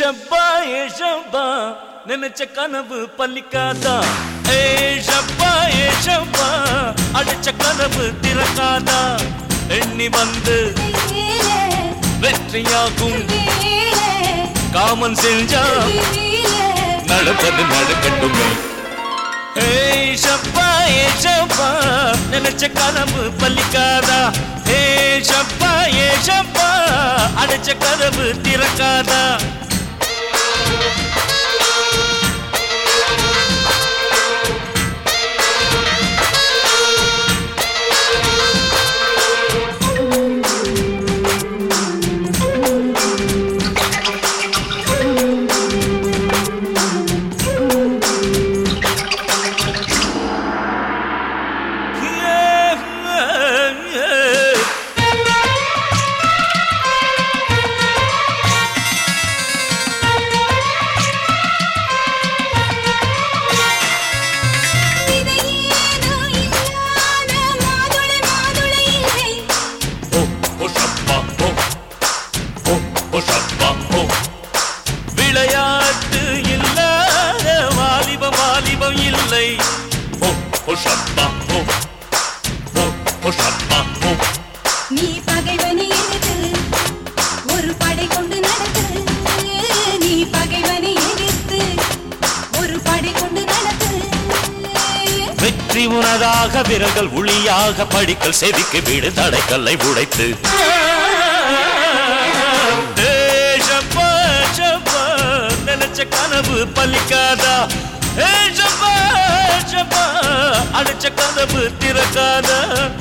ஷப்பா ஏ ஷப்பா நினைச்ச கனவு பலிக்காதா ஏ ஷப்பா ஏ ஷப்பா அடிச்ச கனவு திறக்காதா எண்ணி வந்து வெற்றியாகும் காமன் செஞ்சா நடப்பது நடக்கட்டுமே ஏய் ஷப்பா ஏ ஷப்பா நினைச்ச கனவு பலிக்காதா ஏ ஷப்பா ஏ ஷப்பா அடிச்ச கனவு திறக்காதா விளையாட்டு இல்லாத வாலிப வாலிபம் இல்லை ஓ ஓ ஷப்பா ஓ ஓ ஓ ஷப்பா ஓ நீ பகைவனை எதிர்த்து ஒரு படை கொண்டு நடத்து நீ பகைவனை எதிர்த்து ஒரு படை கொண்டு நடத்து வெற்றி உனதாக விரல்கள் ஒளியாக படிக்கல் செதுக்கி விடு தடைக்கல்லை உடைத்து ஏய் ஷப்பா, ஷப்பா, நினைச்ச கனவு பலிக்காதா ஏய் ஷப்பா, ஷப்பா, அடிச்ச கனவு திறக்காதா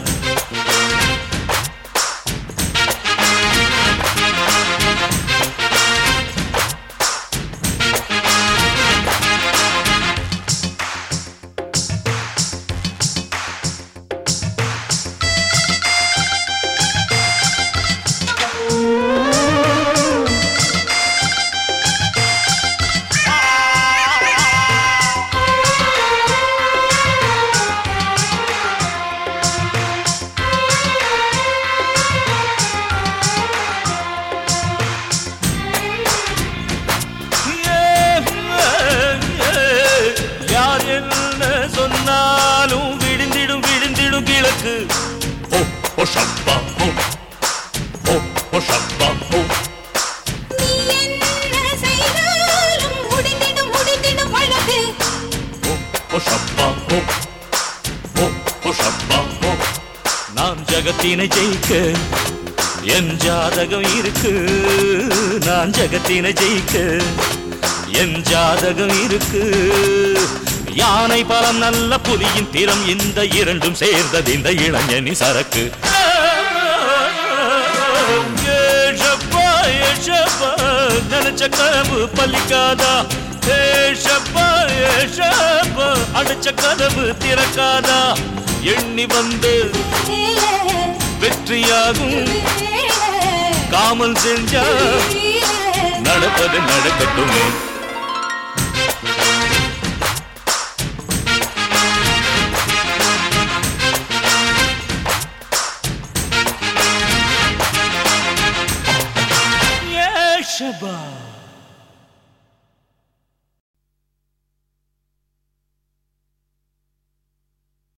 யார் என்ன சொன்னாலும் விழுந்திடும் விழுந்திடும் கிழக்கு ஓ ஓ ஷப்பா ஓ ஓ ஓ ஷப்பா ஓ நீ என்ன செய்தாலும் முடிந்திடும் முடிந்திடும் வழக்கு ஓ ஓ ஷப்பா ஓ ஓ ஓ ஷப்பா ஓ நான் ஜகத்தினை ஜெயிக்க என் ஜாதகம் இருக்கு நான் ஜகத்தினை ஜெயிக்க என் ஜாதகம் இருக்கு யானை பலம் நல்ல புலியின் திறம் இந்த இரண்டும் சேர்ந்தது இந்த இளைஞனி சரக்கு ஏஷப்பா, ஏஷப்பா, நினைச்ச கனவு பலிக்காதா ஏஷப்பா, ஏஷப்பா, அடிச்ச கனவு திறக்காதா எண்ணி வந்து வெற்றியாகும் காமல் செஞ்சா நடப்பது நடக்கட்டுமே ஏஷபா